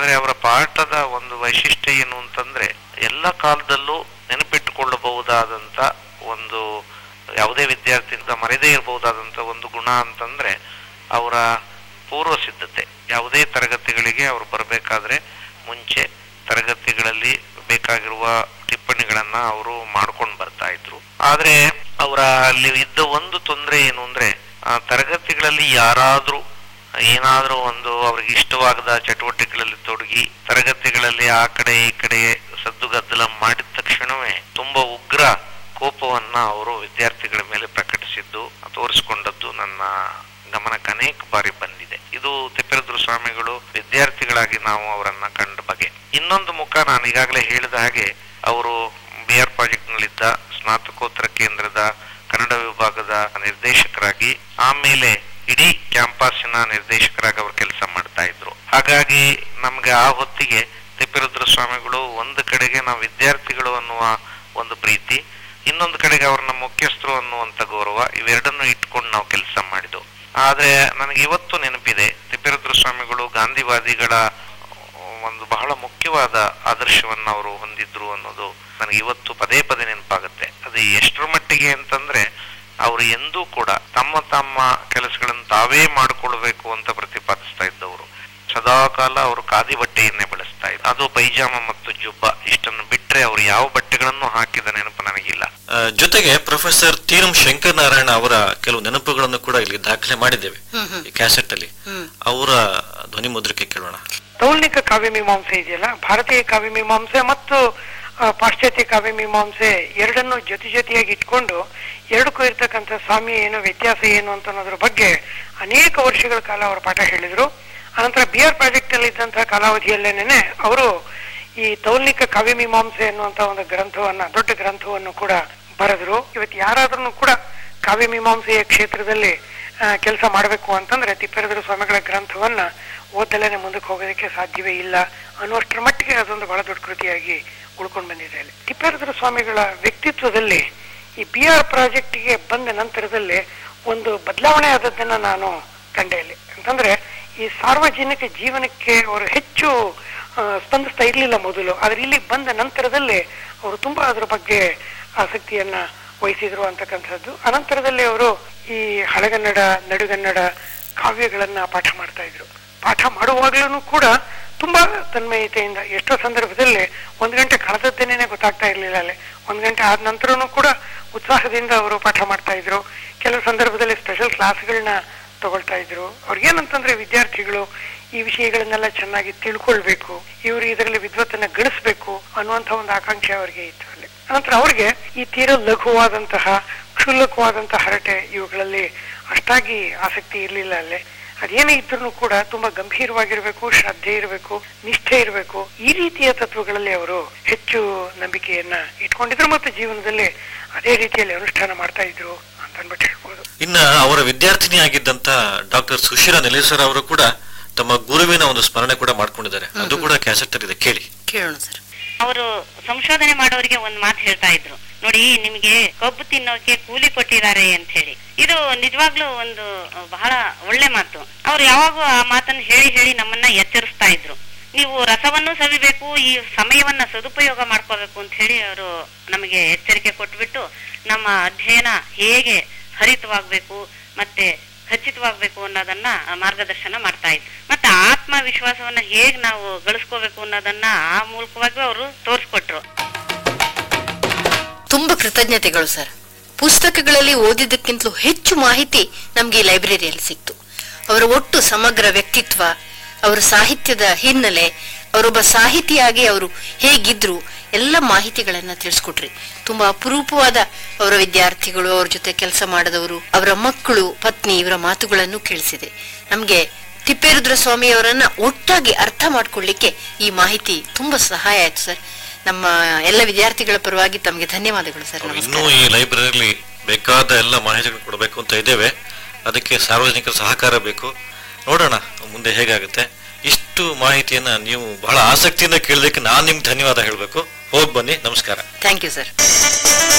ಆದ್ರೆ ಅವರ ಪಾಠದ ಒಂದು ವೈಶಿಷ್ಟ್ಯ ಏನು ಅಂತಂದ್ರೆ ಎಲ್ಲ ಕಾಲದಲ್ಲೂ ನೆನಪಿಟ್ಟುಕೊಳ್ಳಬಹುದಾದಂತ ಒಂದು ಯಾವುದೇ ವಿದ್ಯಾರ್ಥಿಯಿಂದ ಮರೆದೇ ಇರಬಹುದಾದಂತ ಒಂದು ಗುಣ ಅಂತಂದ್ರೆ ಅವರ ಪೂರ್ವ ಸಿದ್ಧತೆ ಯಾವುದೇ ತರಗತಿಗಳಿಗೆ ಅವರು ಬರಬೇಕಾದ್ರೆ ಮುಂಚೆ ತರಗತಿಗಳಲ್ಲಿ ಬೇಕಾಗಿರುವ ಟಿಪ್ಪಣಿಗಳನ್ನ ಅವರು ಮಾಡ್ಕೊಂಡು ಬರ್ತಾ ಇದ್ರು ಆದ್ರೆ ಅವರ ಅಲ್ಲಿ ಇದ್ದ ಒಂದು ತೊಂದರೆ ಏನು ಅಂದ್ರೆ ಆ ತರಗತಿಗಳಲ್ಲಿ ಯಾರಾದ್ರೂ ಏನಾದ್ರೂ ಒಂದು ಅವ್ರಿಗೆ ಇಷ್ಟವಾಗದ ಚಟುವಟಿಕೆಗಳಲ್ಲಿ ತೊಡಗಿ ತರಗತಿಗಳಲ್ಲಿ ಆ ಕಡೆ ಈ ಕಡೆ ಸದ್ದುಗದ್ದಲ ಮಾಡಿದ ತಕ್ಷಣವೇ ತುಂಬಾ ಉಗ್ರ ಕೋಪವನ್ನ ಅವರು ವಿದ್ಯಾರ್ಥಿಗಳ ಮೇಲೆ ಪ್ರಕಟಿಸಿದ್ದು ತೋರಿಸಿಕೊಂಡದ್ದು ನನ್ನ ಗಮನಕ್ಕೆ ಅನೇಕ ಬಾರಿ ಬಂದಿದೆ ಇದು ತಿಪ್ಪೇರುದ್ರ ಸ್ವಾಮಿಗಳು ವಿದ್ಯಾರ್ಥಿಗಳಾಗಿ ನಾವು ಅವರನ್ನ ಕಂಡ ಬಗೆ ಇನ್ನೊಂದು ಮುಖ ನಾನು ಈಗಾಗಲೇ ಹೇಳಿದ ಹಾಗೆ ಅವರು ಬಿ ಆರ್ ಪ್ರಾಜೆಕ್ಟ್ ನಲ್ಲಿದ್ದ ಸ್ನಾತಕೋತ್ತರ ಕೇಂದ್ರದ ಕನ್ನಡ ವಿಭಾಗದ ನಿರ್ದೇಶಕರಾಗಿ ಆಮೇಲೆ ಇಡೀ ಕ್ಯಾಂಪಸ್ಸಿನ ನಿರ್ದೇಶಕರಾಗಿ ಅವರು ಕೆಲಸ ಮಾಡ್ತಾ ಇದ್ರು ಹಾಗಾಗಿ ನಮ್ಗೆ ಆ ಹೊತ್ತಿಗೆ ತಿಪ್ಪೇರುದ್ರ ಸ್ವಾಮಿಗಳು ಒಂದು ಕಡೆಗೆ ನಾವು ವಿದ್ಯಾರ್ಥಿಗಳು ಅನ್ನುವ ಒಂದು ಪ್ರೀತಿ ಇನ್ನೊಂದು ಕಡೆಗೆ ಅವ್ರನ್ನ ಮುಖ್ಯಸ್ಥರು ಅನ್ನುವಂತ ಗೌರವ ಇವೆರಡನ್ನು ಇಟ್ಕೊಂಡು ನಾವು ಕೆಲಸ ಮಾಡಿದ್ದು ಆದ್ರೆ ನನಗೆ ಇವತ್ತು ನೆನಪಿದೆ ತಿಪ್ಪೇರುದ್ರ ಸ್ವಾಮಿಗಳು ಗಾಂಧಿವಾದಿಗಳ ಒಂದು ಬಹಳ ಮುಖ್ಯವಾದ ಆದರ್ಶವನ್ನ ಅವರು ಹೊಂದಿದ್ರು ಅನ್ನೋದು ನನಗೆ ಇವತ್ತು ಪದೇ ಪದೇ ನೆನಪಾಗುತ್ತೆ ಅದು ಎಷ್ಟರ ಮಟ್ಟಿಗೆ ಅಂತಂದ್ರೆ ಅವರು ಎಂದೂ ಕೂಡ ತಮ್ಮ ತಮ್ಮ ಕೆಲಸಗಳನ್ನು ತಾವೇ ಮಾಡಿಕೊಳ್ಬೇಕು ಅಂತ ಪ್ರತಿಪಾದಿಸ್ತಾ ಇದ್ದವರು ಸದಾಕಾಲ ಅವರು ಖಾದಿ ಬಟ್ಟೆಯನ್ನೇ ಬಳಸ್ತಾ ಇದ್ರು ಅದು ಪೈಜಾಮ ಮತ್ತು ಜುಬ್ಬ ಇಷ್ಟನ್ನು ಬಿಟ್ರೆ ಅವರು ಯಾವ ಬಟ್ಟೆಗಳನ್ನು ಹಾಕಿದ ನೆನಪು ನನಗಿಲ್ಲ ಆ, ಜೊತೆಗೆ ಪ್ರೊಫೆಸರ್ ತೀರಂ ಶಂಕರ್ ನಾರಾಯಣ ಅವರ ಕೆಲವು ನೆನಪುಗಳನ್ನು ಕೂಡ ಇಲ್ಲಿ ದಾಖಲೆ ಮಾಡಿದ್ದೇವೆ ಹ್ಮ್ ಹ್ಮ್ ಈ ಕ್ಯಾಸೆಟ್ ಅಲ್ಲಿ ಹ್ಮ್ ಅವರ ಧ್ವನಿ ಮುದ್ರಿಕೆ ಕೇಳೋಣ ತೌಲ್ನಿಕ ಕಾವ್ಯಮೀಮಾಂಸೆ ಇದೆಯಲ್ಲ ಭಾರತೀಯ ಕಾವ್ಯಮೀಮಾಂಸೆ ಮತ್ತು ಆ, ಪಾಶ್ಚಾತ್ಯ ಕಾವ್ಯಮೀಮಾಂಸೆ ಎರಡನ್ನು ಜೊತೆ ಜೊತೆಯಾಗಿ ಇಟ್ಕೊಂಡು ಎರಡಕ್ಕೂ ಇರ್ತಕ್ಕಂಥ ಸಾಮ್ಯ ಏನು ವ್ಯತ್ಯಾಸ ಏನು ಅಂತ ಅನ್ನೋದ್ರ ಬಗ್ಗೆ ಅನೇಕ ವರ್ಷಗಳ ಕಾಲ ಅವರು ಪಾಠ ಹೇಳಿದ್ರು ಅನಂತರ ಬಿ ಆರ್ ಪ್ರಾಜೆಕ್ಟ್ ಅಲ್ಲಿ ಇದ್ದಂತಹ ಕಾಲಾವಧಿಯಲ್ಲೇನೆ ಅವರು ಈ ತೌಲ್ನಿಕ ಕಾವ್ಯಮೀಮಾಂಸೆ ಅನ್ನುವಂತ ಒಂದು ಗ್ರಂಥವನ್ನ ದೊಡ್ಡ ಗ್ರಂಥವನ್ನು ಕೂಡ ಬರೆದ್ರು ಇವತ್ತು ಯಾರಾದ್ರೂ ಕೂಡ ಕಾವ್ಯಮೀಮಾಂಸೆಯ ಕ್ಷೇತ್ರದಲ್ಲಿ ಕೆಲಸ ಮಾಡಬೇಕು ಅಂತಂದ್ರೆ ತಿಪ್ಪೇರುದ್ರ ಸ್ವಾಮಿಗಳ ಗ್ರಂಥವನ್ನ ಓದಲೇನೆ ಮುಂದಕ್ಕೆ ಹೋಗೋದಕ್ಕೆ ಸಾಧ್ಯವೇ ಇಲ್ಲ ಅನ್ನುವಷ್ಟರ ಮಟ್ಟಿಗೆ ಅದೊಂದು ಬಹಳ ದೊಡ್ಡ ಕೃತಿಯಾಗಿ ಉಳ್ಕೊಂಡು ಬಂದಿದೆ ಅಲ್ಲಿ ತಿಪ್ಪೇರುದ್ರ ಸ್ವಾಮಿಗಳ ವ್ಯಕ್ತಿತ್ವದಲ್ಲಿ ಈ ಬಿ ಆರ್ ಪ್ರಾಜೆಕ್ಟ್ಗೆ ಬಂದ ನಂತರದಲ್ಲಿ ಒಂದು ಬದಲಾವಣೆ ಆದದ್ದನ್ನ ನಾನು ಕಂಡೆ ಇಲ್ಲಿ ಅಂತಂದ್ರೆ ಈ ಸಾರ್ವಜನಿಕ ಜೀವನಕ್ಕೆ ಅವರು ಹೆಚ್ಚು ಆ, ಸ್ಪಂದಿಸ್ತಾ ಇರ್ಲಿಲ್ಲ ಮೊದಲು ಆದ್ರೆ ಇಲ್ಲಿ ಬಂದ ನಂತರದಲ್ಲಿ ಅವರು ತುಂಬಾ ಅದ್ರ ಬಗ್ಗೆ ಆಸಕ್ತಿಯನ್ನ ವಹಿಸಿದ್ರು ಅಂತಕ್ಕಂಥದ್ದು ಅನಂತರದಲ್ಲಿ ಅವರು ಈ ಹಳೆಗನ್ನಡ ನಡುಗನ್ನಡ ಕಾವ್ಯಗಳನ್ನ ಪಾಠ ಮಾಡ್ತಾ ಇದ್ರು ಪಾಠ ಮಾಡುವಾಗ್ಲೂ ಕೂಡ ತುಂಬಾ ತನ್ಮಯತೆಯಿಂದ ಎಷ್ಟೋ ಸಂದರ್ಭದಲ್ಲಿ ಒಂದ್ ಗಂಟೆ ಕಳೆದದ್ದೇನೆ ಗೊತ್ತಾಗ್ತಾ ಇರ್ಲಿಲ್ಲ ಅಲ್ಲಿ ಒಂದ್ ಗಂಟೆ ಆದ ನಂತರನೂ ಕೂಡ ಉತ್ಸಾಹದಿಂದ ಅವರು ಪಾಠ ಮಾಡ್ತಾ ಇದ್ರು ಕೆಲವು ಸಂದರ್ಭದಲ್ಲಿ ಸ್ಪೆಷಲ್ ಕ್ಲಾಸ್ಗಳನ್ನ ತಗೊಳ್ತಾ ಇದ್ರು ಅವ್ರಿಗೇನಂತಂದ್ರೆ ವಿದ್ಯಾರ್ಥಿಗಳು ಈ ವಿಷಯಗಳನ್ನೆಲ್ಲ ಚೆನ್ನಾಗಿ ತಿಳ್ಕೊಳ್ಬೇಕು ಇವರು ಇದರಲ್ಲಿ ವಿದ್ವತ್ತನ್ನ ಗಳಿಸ್ಬೇಕು ಅನ್ನುವಂತ ಒಂದು ಆಕಾಂಕ್ಷೆ ಅವರಿಗೆ ಇತ್ತು ಅಲ್ಲಿ ಅನಂತರ ಅವ್ರಿಗೆ ಈ ತೀರ ಲಘುವಾದಂತಹ ಕ್ಷುಲ್ಲಕವಾದಂತಹ ಹರಟೆ ಇವುಗಳಲ್ಲಿ ಅಷ್ಟಾಗಿ ಆಸಕ್ತಿ ಇರಲಿಲ್ಲ ಅಲ್ಲಿ ಅದೇನೇ ಇದ್ರೂ ಕೂಡ ತುಂಬಾ ಗಂಭೀರವಾಗಿರ್ಬೇಕು ಶ್ರದ್ಧೆ ಇರಬೇಕು ನಿಷ್ಠೆ ಇರಬೇಕು ಈ ರೀತಿಯ ತತ್ವಗಳಲ್ಲಿ ಅವರು ಹೆಚ್ಚು ನಂಬಿಕೆಯನ್ನ ಇಟ್ಕೊಂಡಿದ್ರು ಮತ್ತು ಜೀವನದಲ್ಲಿ ಅದೇ ರೀತಿಯಲ್ಲಿ ಅನುಷ್ಠಾನ ಮಾಡ್ತಾ ಇದ್ರು ಅಂತ ಅನ್ಬಿಟ್ಟು ಹೇಳ್ಬೋದು ಇನ್ನ ಅವರ ವಿದ್ಯಾರ್ಥಿನಿ ಆಗಿದ್ದಂತ ಡಾಕ್ಟರ್ ಸುಶೀಲಾ ನೆಲೇಸರ್ ಅವರು ಕೂಡ ತಮ್ಮ ಗುರುವಿನ ಒಂದು ಸ್ಮರಣೆ ಕೂಡ ಮಾಡ್ಕೊಂಡಿದ್ದಾರೆ ಅದು ಕೂಡ ಕ್ಯಾಸೆಟ್ ಅಲ್ಲಿ ಇದೆ ಕೇಳಿ ಕೇಳೋಣ ಸರ್ ಅವರು ಸಂಶೋಧನೆ ಮಾಡೋರಿಗೆ ಒಂದ್ ಮಾತು ಹೇಳ್ತಾ ಇದ್ರು ನೋಡಿ ನಿಮಗೆ ಕಬ್ಬು ತಿನ್ನೋಕೆ ಕೂಲಿ ಕೊಟ್ಟಿದ್ದಾರೆ ಅಂತ ಹೇಳಿ ಇದು ನಿಜವಾಗ್ಲೂ ಒಂದು ಅಹ್, ಬಹಳ ಒಳ್ಳೆ ಮಾತು ಅವ್ರು ಯಾವಾಗೂ ಆ ಮಾತನ್ನು ಹೇಳಿ ಹೇಳಿ ನಮ್ಮನ್ನ ಎಚ್ಚರಿಸ್ತಾ ಇದ್ರು ನೀವು ರಸವನ್ನು ಸವಿಬೇಕು ಈ ಸಮಯವನ್ನ ಸದುಪಯೋಗ ಮಾಡ್ಕೋಬೇಕು ಅಂತ ಹೇಳಿ ಅವರು ನಮಗೆ ಎಚ್ಚರಿಕೆ ಕೊಟ್ಬಿಟ್ಟು ನಮ್ಮ ಅಧ್ಯಯನ ಹೇಗೆ ಹರಿತವಾಗ್ಬೇಕು ಮತ್ತೆ ಖಚಿತವಾಗ್ಬೇಕು ಅನ್ನೋದನ್ನ ಮಾರ್ಗದರ್ಶನ ಮಾಡ್ತಾ ಇದ್ರು ಮತ್ತೆ ಆತ್ಮವಿಶ್ವಾಸವನ್ನ ಹೇಗ್ ನಾವು ಗಳಿಸ್ಕೋಬೇಕು ಅನ್ನೋದನ್ನ ಆ ಮೂಲಕವಾಗಿ ಅವರು ತೋರಿಸ್ಕೊಟ್ರು ತುಂಬಾ ಕೃತಜ್ಞತೆಗಳು ಸರ್ ಪುಸ್ತಕಗಳಲ್ಲಿ ಓದಿದ್ದಕ್ಕಿಂತಲೂ ಹೆಚ್ಚು ಮಾಹಿತಿ ನಮ್ಗೆ ಈ ಲೈಬ್ರರಿಯಲ್ಲಿ ಸಿಕ್ತು ಅವರ ಒಟ್ಟು ಸಮಗ್ರ ವ್ಯಕ್ತಿತ್ವ ಅವರ ಸಾಹಿತ್ಯದ ಹಿನ್ನೆಲೆ ಅವರೊಬ್ಬ ಸಾಹಿತಿಯಾಗಿ ಅವರು ಹೇಗಿದ್ರು ಎಲ್ಲ ಮಾಹಿತಿಗಳನ್ನ ತಿಳಿಸ್ಕೊಟ್ರಿ ತುಂಬಾ ಅಪರೂಪವಾದ ಅವರ ವಿದ್ಯಾರ್ಥಿಗಳು ಅವ್ರ ಜೊತೆ ಕೆಲಸ ಮಾಡಿದವರು ಅವರ ಮಕ್ಕಳು ಪತ್ನಿ ಇವರ ಮಾತುಗಳನ್ನು ಕೇಳಿಸಿದೆ ನಮ್ಗೆ ತಿಪ್ಪೇರುದ್ರ ಸ್ವಾಮಿ ಅವರನ್ನ ಒಟ್ಟಾಗಿ ಅರ್ಥ ಮಾಡ್ಕೊಳ್ಳಿಕ್ಕೆ ಈ ಮಾಹಿತಿ ತುಂಬಾ ಸಹಾಯ ಆಯ್ತು ಸರ್ ನಮ್ಮ ಎಲ್ಲ ವಿದ್ಯಾರ್ಥಿಗಳ ಪರವಾಗಿ ತಮಗೆ ಧನ್ಯವಾದಗಳು ಸರ್ ಇನ್ನೂ ನಮಸ್ಕಾರ ಈ ಲೈಬ್ರರಿಯಲ್ಲಿ ಬೇಕಾದ ಎಲ್ಲ ಮಾಹಿತಿಗಳು ಕೊಡಬೇಕು ಅಂತ ಇದ್ದೇವೆ ಅದಕ್ಕೆ ಸಾರ್ವಜನಿಕರ ಸಹಕಾರ ಬೇಕು ನೋಡೋಣ ಮುಂದೆ ಹೇಗಾಗುತ್ತೆ ಇಷ್ಟು ಮಾಹಿತಿಯನ್ನ ನೀವು ಬಹಳ ಆಸಕ್ತಿಯಿಂದ ಕೇಳೋದಕ್ಕೆ ನಾನು ನಿಮ್ಗೆ ಧನ್ಯವಾದ ಹೇಳಬೇಕು ಹೋಗಿ ಬನ್ನಿ ನಮಸ್ಕಾರ ಥ್ಯಾಂಕ್ ಯು ಸರ್